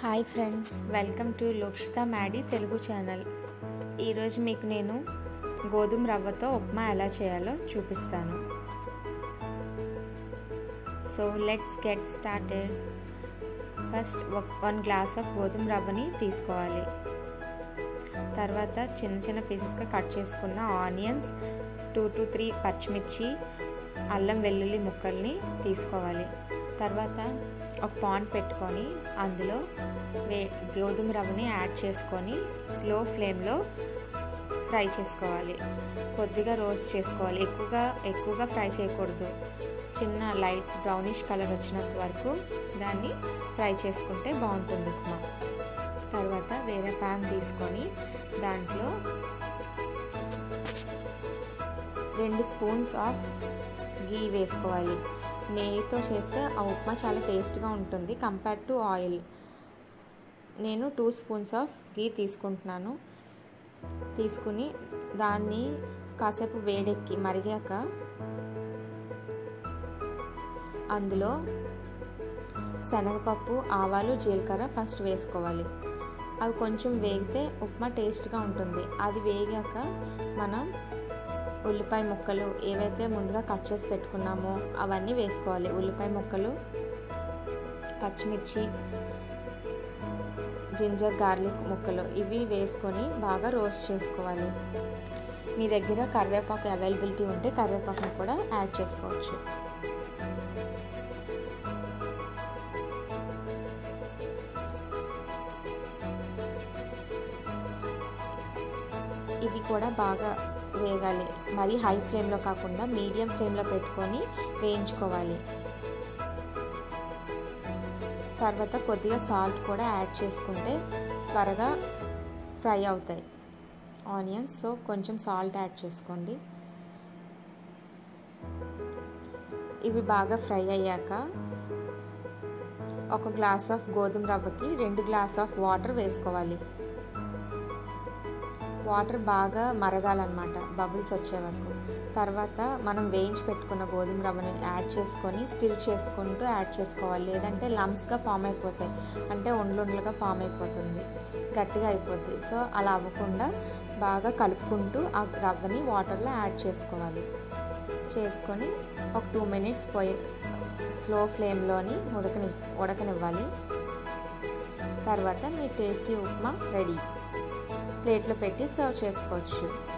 hi friends welcome to Lokshitha Maddy Telugu channel ఈరోజు మీకు నేను గోధుమ రవ్వతో ఉప్మా ఎలా చేయాలో చూపిస్తాను so let's get started first one glass of గోధుమ రవ్వని తీసుకోవాలి తర్వాత చిన్న చిన్న పీసెస్గా కట్ చేసుకున్న ఆనియన్స్ టూ టు త్రీ పచ్చిమిర్చి అల్లం వెల్లుల్లి ముక్కల్ని తీసుకోవాలి తర్వాత ఒక పాన్ పెట్టుకొని అందులో వే గోధుమ రవ్వని యాడ్ చేసుకొని స్లో ఫ్లేమ్లో ఫ్రై చేసుకోవాలి కొద్దిగా రోస్ట్ చేసుకోవాలి ఎక్కువగా ఎక్కువగా ఫ్రై చేయకూడదు చిన్న లైట్ బ్రౌనిష్ కలర్ వచ్చినంత వరకు దాన్ని ఫ్రై చేసుకుంటే బాగుంటుంది ఉప్మా తర్వాత వేరే ప్యాన్ తీసుకొని దాంట్లో రెండు స్పూన్స్ ఆఫ్ గీ వేసుకోవాలి నెయ్యితో చేస్తే ఆ ఉప్మా చాలా టేస్ట్గా ఉంటుంది కంపేర్ టు ఆయిల్ నేను టూ స్పూన్స్ ఆఫ్ గీ తీసుకుంటున్నాను తీసుకుని దాన్ని కాసేపు వేడెక్కి మరిగాక అందులో శనగపప్పు ఆవాలు జీలకర్ర ఫస్ట్ వేసుకోవాలి అవి కొంచెం వేగితే ఉప్మా టేస్ట్గా ఉంటుంది అది వేగాక మనం ఉల్లిపాయ ముక్కలు ఏవైతే ముందుగా కట్ చేసి పెట్టుకున్నామో అవన్నీ వేసుకోవాలి ఉల్లిపాయ ముక్కలు పచ్చిమిర్చి జింజర్ గార్లిక్ ముక్కలు ఇవి వేసుకొని బాగా రోస్ట్ చేసుకోవాలి మీ దగ్గర కరివేపాకు అవైలబిలిటీ ఉంటే కరివేపాకును కూడా యాడ్ చేసుకోవచ్చు ఇవి కూడా బాగా వేగాలి మరి హై ఫ్లేమ్లో కాకుండా మీడియం ఫ్లేమ్లో పెట్టుకొని వేయించుకోవాలి తర్వాత కొద్దిగా సాల్ట్ కూడా యాడ్ చేసుకుంటే త్వరగా ఫ్రై అవుతాయి ఆనియన్స్ సో కొంచెం సాల్ట్ యాడ్ చేసుకోండి ఇవి బాగా ఫ్రై అయ్యాక ఒక గ్లాస్ ఆఫ్ గోధుమ రవ్వకి రెండు గ్లాస్ ఆఫ్ వాటర్ వేసుకోవాలి వాటర్ బాగా మరగాలన్నమాట బబుల్స్ వచ్చే వరకు తర్వాత మనం వేయించి పెట్టుకున్న గోధుమ రవ్వని యాడ్ చేసుకొని స్టిల్ చేసుకుంటూ యాడ్ చేసుకోవాలి లేదంటే లమ్స్గా ఫామ్ అయిపోతాయి అంటే ఉండ్లుండ్లుగా ఫామ్ అయిపోతుంది గట్టిగా అయిపోద్ది సో అలా అవ్వకుండా బాగా కలుపుకుంటూ ఆ రవ్వని వాటర్లో యాడ్ చేసుకోవాలి చేసుకొని ఒక టూ మినిట్స్ పోయి స్లో ఫ్లేమ్లోని ఉడకని ఉడకనివ్వాలి తర్వాత మీ టేస్టీ ఉప్మా రెడీ ప్లేట్లో పెట్టి సర్వ్ చేసుకోవచ్చు